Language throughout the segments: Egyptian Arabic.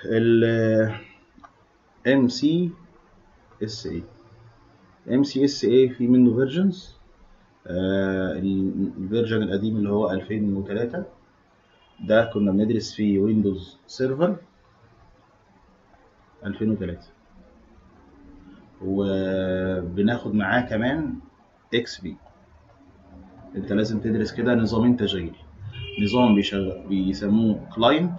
ال MC SA MC SA في منه فيرجنز الفيرجن القديم اللي هو 2003 ده كنا بندرس فيه ويندوز سيرفر 2003 وبناخد معاه كمان اكس بي انت لازم تدرس كده نظامين تشغيل نظام بيشغل بيسموه كلاينت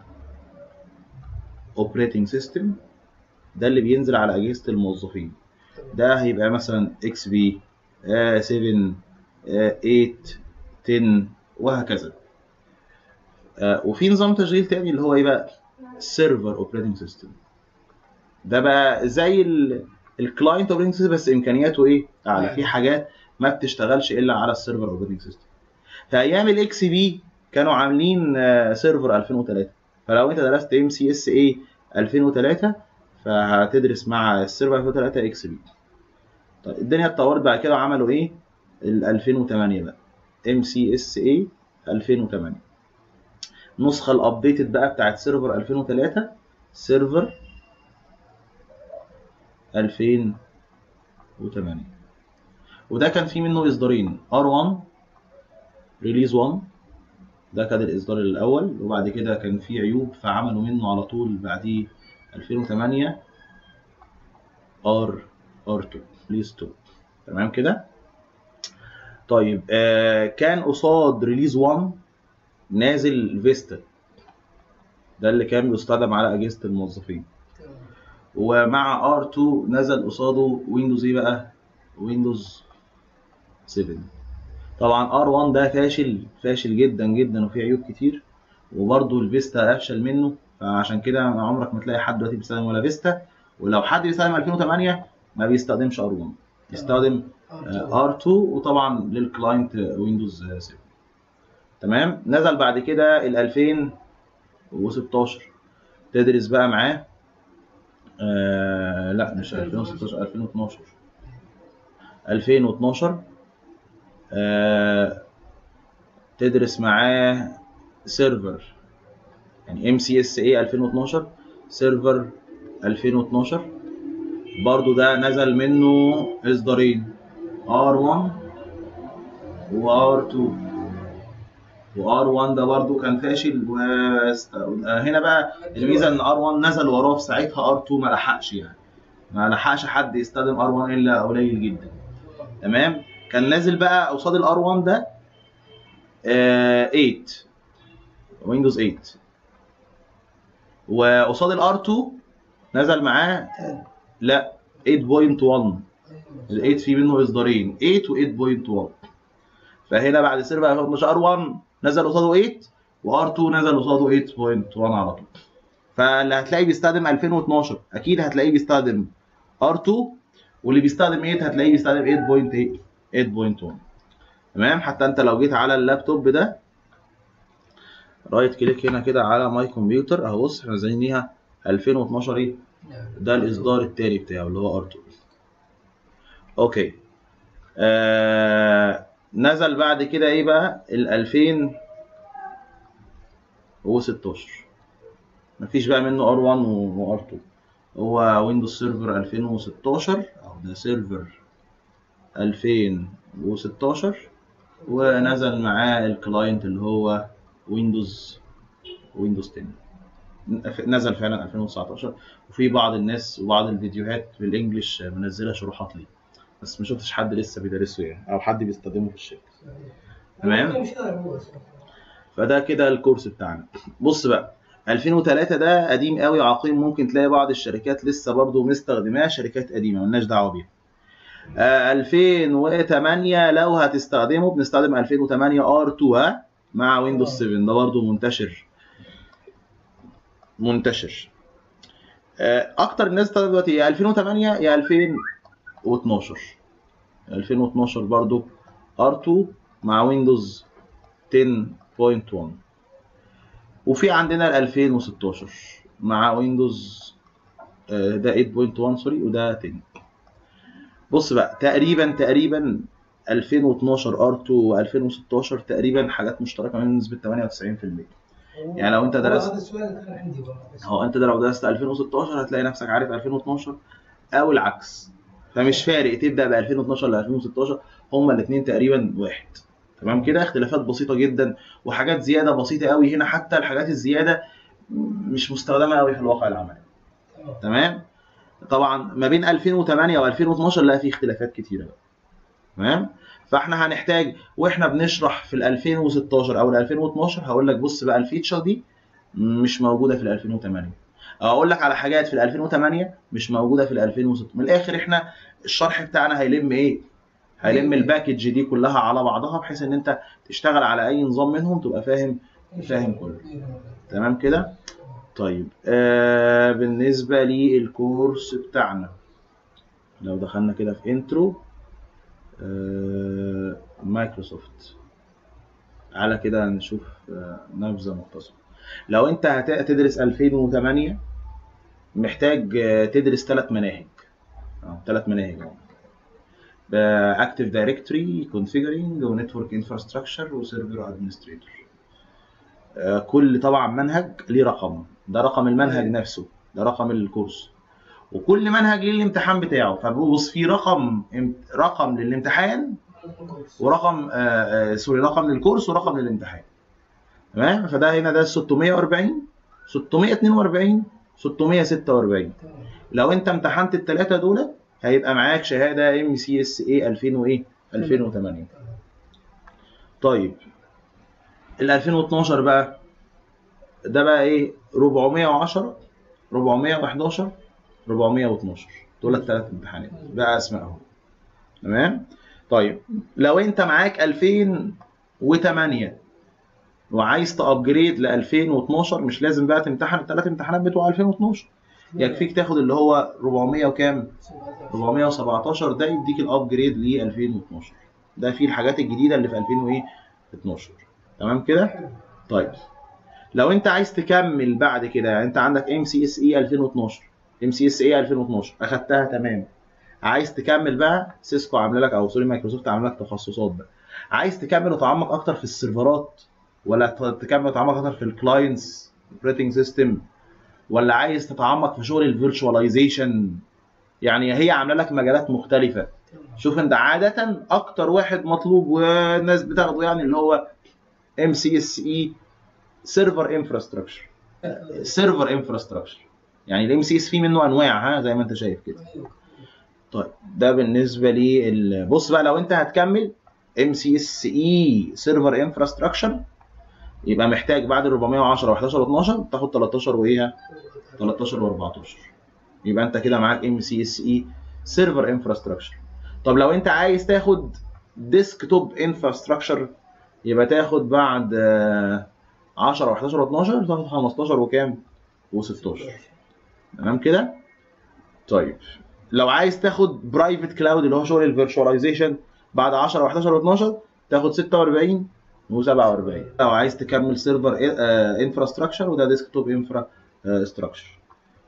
اوبريتنج سيستم ده اللي بينزل على اجهزه الموظفين ده هيبقى مثلا اكس بي 7 آه، 8 10 وهكذا آه، وفي نظام تشغيل تاني اللي هو ايه بقى سيرفر اوبريتنج سيستم ده بقى زي الكلاينت اوبريتنج سيستم بس امكانياته ايه اعلى في حاجات ما بتشتغلش الا على السيرفر اوبريتنج سيستم في ايام الاكس بي كانوا عاملين آه، سيرفر 2003 فلو انت درست ام سي اس اي 2003 فهتدرس مع السيرفر 2003 اكس بي طيب الدنيا اتطورت بعد كده وعملوا ايه ال 2008 بقى ام سي اس اي 2008 النسخه الابديتد بقى بتاعت سيرفر 2003 سيرفر 2008 وده كان فيه منه اصدارين R1 ريليز 1 ده كان الاصدار الاول وبعد كده كان فيه عيوب فعملوا منه على طول بعديه 2008 R R2 ريليز 2 تمام كده طيب آه كان قصاد ريليز 1 نازل فيستا ده اللي كان بيستخدم على اجهزه الموظفين ومع R2 نزل قصاده ويندوز ايه بقى ويندوز 7 طبعا R1 ده فاشل فاشل جدا جدا وفيه عيوب كتير وبرده الفيستا افشل منه فعشان كده عمرك ما تلاقي حد دلوقتي بيستخدم ولا فيستا ولو حد بيستخدم 2008 ما بيستخدمش R1 بيستخدم آه، R2 وطبعا للكلاينت ويندوز 7 تمام نزل بعد كده ال 2016 تدرس بقى معاه آه لا مش 2016 2012 2012 آه تدرس معاه سيرفر يعني ام سي اس اي 2012 سيرفر 2012 برضو ده نزل منه اصدارين R1 و R2 و R1 ده برضو كان فاشل و هنا بقى الميزه ان R1 نزل وراه في ساعتها R2 ما لحقش يعني ما لحقش حد يستخدم R1 الا قليل جدا تمام كان نازل بقى قصاد ال R1 ده آه 8 ويندوز 8 وقصاد ال R2 نزل معاه لا 8.1 ال 8 في منه اصدارين 8 و 8.1 فهنا بعد سيرفر 2012 R1 نزل قصاده 8 و R2 نزل قصاده 8.1 على طول فاللي هتلاقيه بيستخدم 2012 اكيد هتلاقيه بيستخدم R2 واللي بيستخدم 8 هتلاقيه بيستخدم 8.8 8.1 تمام حتى انت لو جيت على اللابتوب ده رايت كليك هنا كده على ماي كمبيوتر اهو بص احنا نازلينها 2012 ايه ده الاصدار التاني بتاعه اللي هو R2 اوكي آه نزل بعد كده ايه بقى ال 2016 مفيش بقى منه R1 و R2 هو ويندوز سيرفر 2016 او ده سيرفر 2016 ونزل معاه الكلاينت اللي هو ويندوز ويندوز 10 نزل فعلا 2019 وفي بعض الناس وبعض الفيديوهات بالانجلش منزله شروحات ليه بس ما شفتش حد لسه بيدرسه يعني او حد بيستخدمه في الشركه تمام فده كده الكورس بتاعنا بص بقى 2003 ده قديم قوي عقيم ممكن تلاقي بعض الشركات لسه برضو مستخدماه شركات قديمه ملناش دعوه بيها آه 2008 لو هتستخدمه بنستخدم 2008 R2 ها مع ويندوز 7 ده برضو منتشر منتشر آه اكتر الناس بتستخدم دلوقتي يا 2008 يا 2012 2012 برضو R2 مع ويندوز 10.1 وفي عندنا ال 2016 مع ويندوز آه ده 8.1 سوري وده 10 بص بقى تقريبا تقريبا 2012 R2 و2016 تقريبا حاجات مشتركه من نسبه 98% يعني لو انت درست هذا السؤال اللي كان عندي والله بس هو انت لو درست 2016 هتلاقي نفسك عارف 2012 او العكس فمش فارق تبدا ب 2012 ولا 2016 هما الاثنين تقريبا واحد تمام كده اختلافات بسيطه جدا وحاجات زياده بسيطه قوي هنا حتى الحاجات الزياده مش مستخدمه قوي في الواقع العملي تمام. تمام طبعا ما بين 2008 و2012 لا في اختلافات كتيره بقى تمام فاحنا هنحتاج واحنا بنشرح في ال 2016 او ال 2012 هقول لك بص بقى الفيتشر دي مش موجوده في ال 2008 أو اقول لك على حاجات في ال 2008 مش موجوده في ال 2006 من الاخر احنا الشرح بتاعنا هيلم ايه هيلم الباكج دي كلها على بعضها بحيث ان انت تشتغل على اي نظام منهم تبقى فاهم فاهم كله تمام كده طيب آه بالنسبة للكورس بتاعنا لو دخلنا كده في انترو آه مايكروسوفت على كده نشوف آه نبذة مختصرة لو انت هتدرس 2008 محتاج آه تدرس ثلاث مناهج ثلاث مناهج اكتف دايركتوري كونفيجرنج ونتورك انفراستراكشر وسيرفر ادمنستريتور كل طبعا منهج ليه رقم ده رقم المنهج نفسه ده رقم الكورس وكل منهج ليه الامتحان بتاعه فبص في رقم رقم للامتحان ورقم آه آه سوري رقم للكورس ورقم للامتحان تمام فده هنا ده 640 642 646 لو انت امتحنت الثلاثه دول هيبقى معاك شهاده ام سي اس اي 2000 وايه 2008 طيب ال 2012 بقى ده بقى ايه 410 411 412 دول الثلاث امتحانات بقى اسمائهم تمام طيب لو انت معاك 2008 وعايز تابجريد ل 2012 مش لازم بقى تمتحن الثلاث امتحانات بتوع 2012 يكفيك تاخد اللي هو 400 وكام 417 ده يديك الابجريد ل 2012 ده فيه الحاجات الجديده اللي في 2012 تمام كده طيب لو انت عايز تكمل بعد كده يعني انت عندك ام سي اس اي 2012 ام سي اس اي 2012 اخدتها تمام عايز تكمل بقى سيسكو عامله لك او سوري مايكروسوفت عامله لك تخصصات بقى عايز تكمل وتعمق اكتر في السيرفرات ولا تكمل وتعمق اكتر في الكلاينتس اوبريتنج سيستم ولا عايز تتعمق في شغل الفيرتشواليزيشن يعني هي عامله لك مجالات مختلفه شوف انت عاده اكتر واحد مطلوب والناس بتاخده يعني اللي هو ام سي اس اي سيرفر انفراستراكشر سيرفر انفراستراكشر يعني الام سي اس في منه انواع ها زي ما انت شايف كده طيب ده بالنسبه لي بص بقى لو انت هتكمل ام سي اس اي سيرفر انفراستراكشر يبقى محتاج بعد ال 410 و11 و12 تاخد 13 وايه 13 و14 يبقى انت كده معاك ام سي اس اي سيرفر انفراستراكشر طب لو انت عايز تاخد ديسك توب انفراستراكشر يبقى تاخد بعد 10 و11 و12 تاخد 15 وكام و16 تمام كده طيب لو عايز تاخد برايفت كلاود اللي هو شغل الفيرتشواليزيشن بعد 10 و11 و12 تاخد 46 و47 لو عايز تكمل سيرفر انفراستراكشر وده ديسك توب انفرا ستراكشر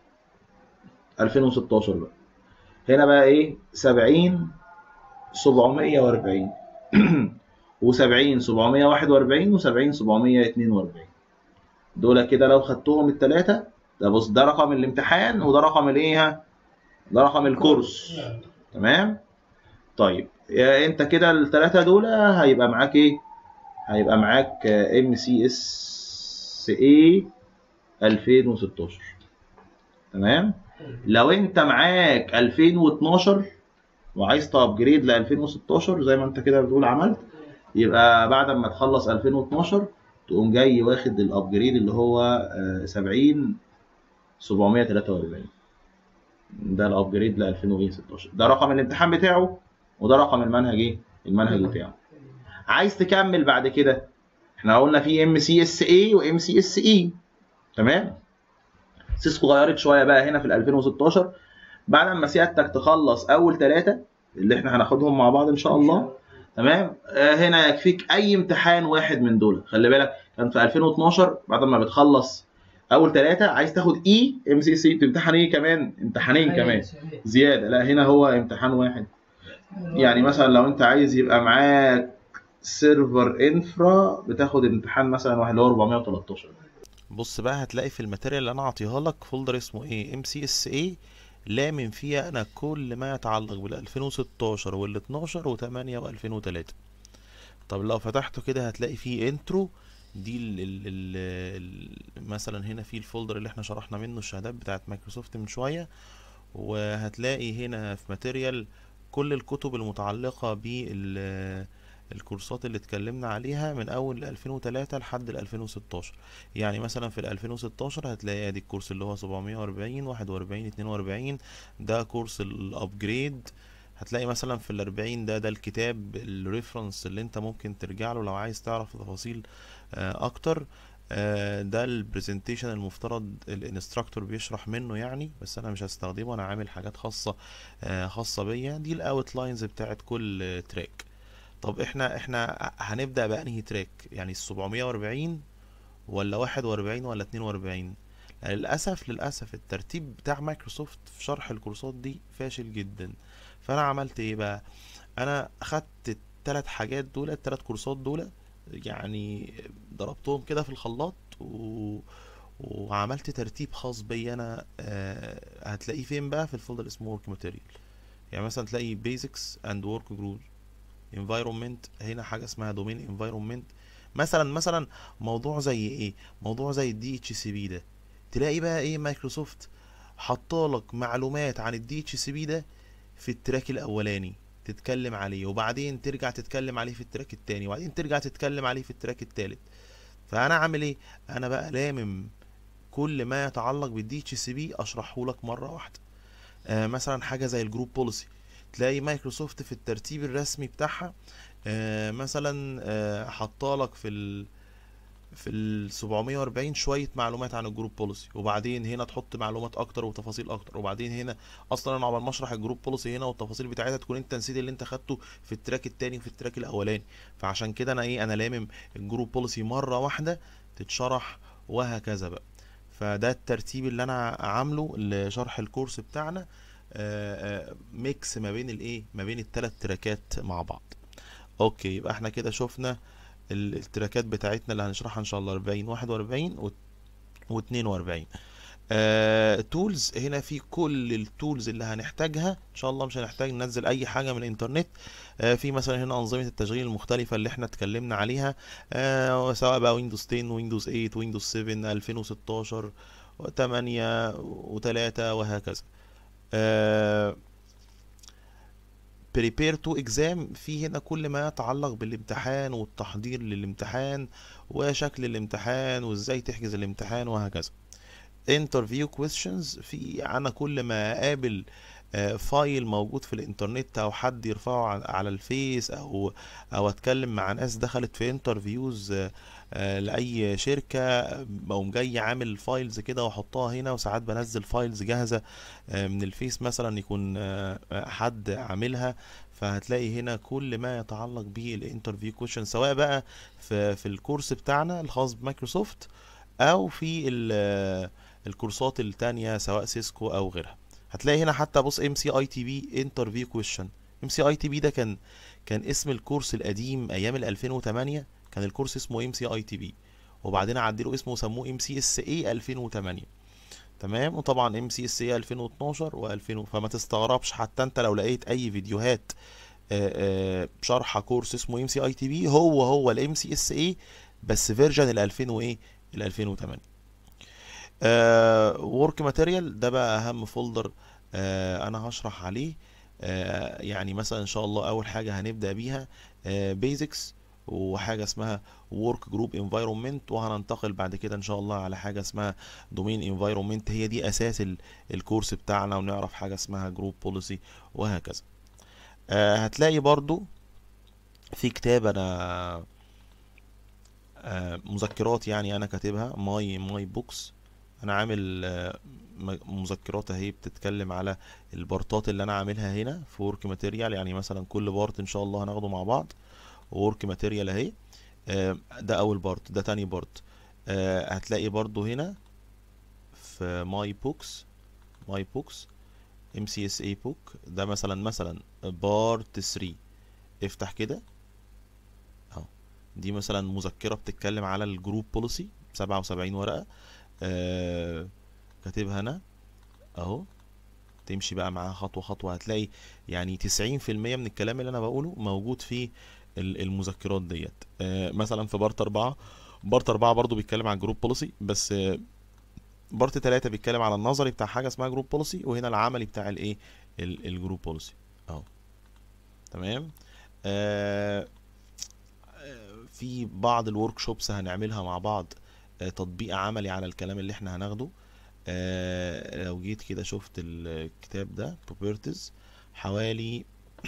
2016 بقى هنا بقى ايه 70 740 و70 741 و70 742 دول كده لو خدتهم الثلاثه ده بص ده رقم الامتحان وده رقم الايه ده رقم الكورس تمام طيب انت كده الثلاثه دول هيبقى معاك ايه هيبقى معاك ام سي اس اي 2016 تمام لو انت معاك 2012 وعايز تابجريد ل 2016 زي ما انت كده بتقول عملت يبقى بعد ما تخلص 2012 تقوم جاي واخد الابجريد اللي هو 70 743 ده الابجريد ل 2016 ده رقم الامتحان بتاعه وده رقم المنهج ايه المنهج بتاعه عايز تكمل بعد كده احنا قلنا في ام سي اس اي وام سي اس اي تمام سيسكو غيرت شويه بقى هنا في 2016 بعد ما سيادتك تخلص اول ثلاثه اللي احنا هناخدهم مع بعض ان شاء الله تمام آه هنا يكفيك اي امتحان واحد من دول خلي بالك كان في 2012 بعد ما بتخلص اول ثلاثه عايز تاخد اي ام سي سي بتمتحن ايه كمان امتحانين كمان زياده لا هنا هو امتحان واحد يعني مثلا لو انت عايز يبقى معاك سيرفر انفرا بتاخد امتحان مثلا واحد اللي هو 413 بص بقى هتلاقي في الماتيريال اللي انا عاطيها لك فولدر اسمه ايه ام سي اس اي لامن فيها انا كل ما يتعلق بال 2016 وال 12 و8 و2003 طب لو فتحته كده هتلاقي فيه انترو دي ال ال ال ال مثلا هنا في الفولدر اللي احنا شرحنا منه الشهادات بتاعت مايكروسوفت من شوية وهتلاقي هنا في ماتيريال كل الكتب المتعلقة بال الكورسات اللي اتكلمنا عليها من اول 2003 لحد 2016 يعني مثلا في 2016 هتلاقي ادي الكورس اللي هو 740 41 42 ده كورس الابجريد هتلاقي مثلا في الأربعين ده ده الكتاب الريفرنس اللي انت ممكن ترجع له لو عايز تعرف تفاصيل آه، اكتر آه، ده البرزنتيشن المفترض الانستراكتور بيشرح منه يعني بس انا مش هستخدمه انا عامل حاجات خاصة آه، خاصة بيا دي الاوتلاينز بتاعت كل تراك طب احنا احنا هنبدأ بأنهي تراك يعني السبعمية وأربعين ولا واحد وأربعين ولا اتنين وأربعين للأسف للأسف الترتيب بتاع مايكروسوفت في شرح الكورسات دي فاشل جدا فأنا عملت ايه بقى أنا أخدت التلات حاجات دول التلات كورسات دول يعني ضربتهم كده في الخلاط و... وعملت ترتيب خاص بي انا آه هتلاقيه فين بقى في الفولدر اسمه work material يعني مثلا تلاقي basics and work group environment هنا حاجه اسمها domain environment مثلا مثلا موضوع زي ايه موضوع زي الدي اتش سي بي ده تلاقي بقى ايه مايكروسوفت حطالك معلومات عن الدي اتش سي بي ده في التراك الاولاني تتكلم عليه وبعدين ترجع تتكلم عليه في التراك التاني وبعدين ترجع تتكلم عليه في التراك التالت فانا عامل ايه انا بقى لامم كل ما يتعلق بالدي اتش سي بي اشرحه لك مره واحده آه مثلا حاجه زي الجروب بوليسي تلاقي مايكروسوفت في الترتيب الرسمي بتاعها آه مثلا آه حطالك في ال في ال 740 شويه معلومات عن الجروب بوليسي وبعدين هنا تحط معلومات اكتر وتفاصيل اكتر وبعدين هنا اصلا انا عقبال ما اشرح الجروب بوليسي هنا والتفاصيل بتاعتها تكون انت نسيت اللي انت خدته في التراك التاني وفي التراك الاولاني فعشان كده انا ايه انا لامم الجروب بوليسي مره واحده تتشرح وهكذا بقى فده الترتيب اللي انا عامله لشرح الكورس بتاعنا آه، آه، ميكس ما بين الايه ما بين الثلاث تراكات مع بعض اوكي يبقى احنا كده شفنا ال- التراكات بتاعتنا اللي هنشرحها ان شاء الله 40 41 و 42 آه تولز هنا في كل التولز اللي هنحتاجها ان شاء الله مش هنحتاج ننزل اي حاجه من الانترنت آه في مثلا هنا انظمه التشغيل المختلفه اللي احنا اتكلمنا عليها آه سواء بقى ويندوز 10 ويندوز 8 ويندوز 7 2016 و8 و3 وهكذا آه prepare to exam في هنا كل ما يتعلق بالامتحان والتحضير للامتحان وشكل الامتحان وازاي تحجز الامتحان وهكذا interview questions في انا كل ما اقابل آه، فايل موجود في الانترنت او حد يرفعه ع- على الفيس او او اتكلم مع ناس دخلت في انترفيوز لاي شركه بقوم جاي عامل فايلز كده واحطها هنا وساعات بنزل فايلز جاهزه آه، من الفيس مثلا يكون آه، آه، حد عاملها فهتلاقي هنا كل ما يتعلق بالانترفيو كويشن سواء بقى في في الكورس بتاعنا الخاص بمايكروسوفت او في ال- الكورسات التانية سواء سيسكو او غيرها هتلاقي هنا حتى بص ام سي اي تي بي انترفيو كويشن ام سي اي تي بي ده كان كان اسم الكورس القديم ايام ال 2008 كان الكورس اسمه ام سي اي تي بي وبعدين عدلوا اسمه وسموه ام سي اس اي 2008 تمام وطبعا ام سي اس اي 2012 و2000 فما تستغربش حتى انت لو لقيت اي فيديوهات آه، آه، شرح كورس اسمه ام سي اي تي بي هو هو الام سي اس اي بس فيرجن ال 2000 وايه ال 2008 ورك ماتيريال ده بقى اهم فولدر آه انا هشرح عليه آه يعني مثلا ان شاء الله اول حاجه هنبدا بيها بيزكس وحاجه اسمها ورك جروب انفايرمنت وهننتقل بعد كده ان شاء الله على حاجه اسمها دومين انفايرمنت هي دي اساس ال- الكورس بتاعنا ونعرف حاجه اسمها جروب بوليسي وهكذا آه هتلاقي برضو في كتاب انا آه مذكرات يعني انا كاتبها ماي ماي بوكس انا عامل آه، م- مذكرات اهي بتتكلم على البارتات اللي انا عاملها هنا في ورك ماتيريال يعني مثلا كل بارت ان شاء الله هناخده مع بعض ورك ماتيريال اهي آه، ده اول بارت ده تاني بارت آه، هتلاقي برضو هنا في ماي بوكس ماي بوكس ام سي اس اي بوك ده مثلا مثلا بارت 3 افتح كده اهو دي مثلا مذكرة بتتكلم على الجروب بوليسي سبعة وسبعين ورقة آه كاتبها أنا أهو تمشي بقى معاها خطوة خطوة هتلاقي يعني تسعين في المية من الكلام اللي أنا بقوله موجود في ال- المذكرات ديت آه مثلا في بارت أربعة بارت أربعة برضو بيتكلم عن جروب بوليسي بس آه بارت تلاتة بيتكلم على النظري بتاع حاجة اسمها جروب بوليسي وهنا العملي بتاع الايه ال- الجروب بوليسي اهو تمام آه آه، في بعض الورك شوبس هنعملها مع بعض آه، تطبيق عملي على الكلام اللي احنا هناخده آه، لو جيت كده شفت الكتاب ده properties حوالي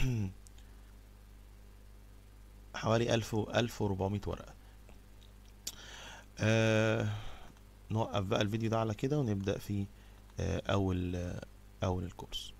حوالي ألف ألف وربعمية ورقة آه نوقف بقى الفيديو ده على كده ونبدأ في آه أول آه أول الكورس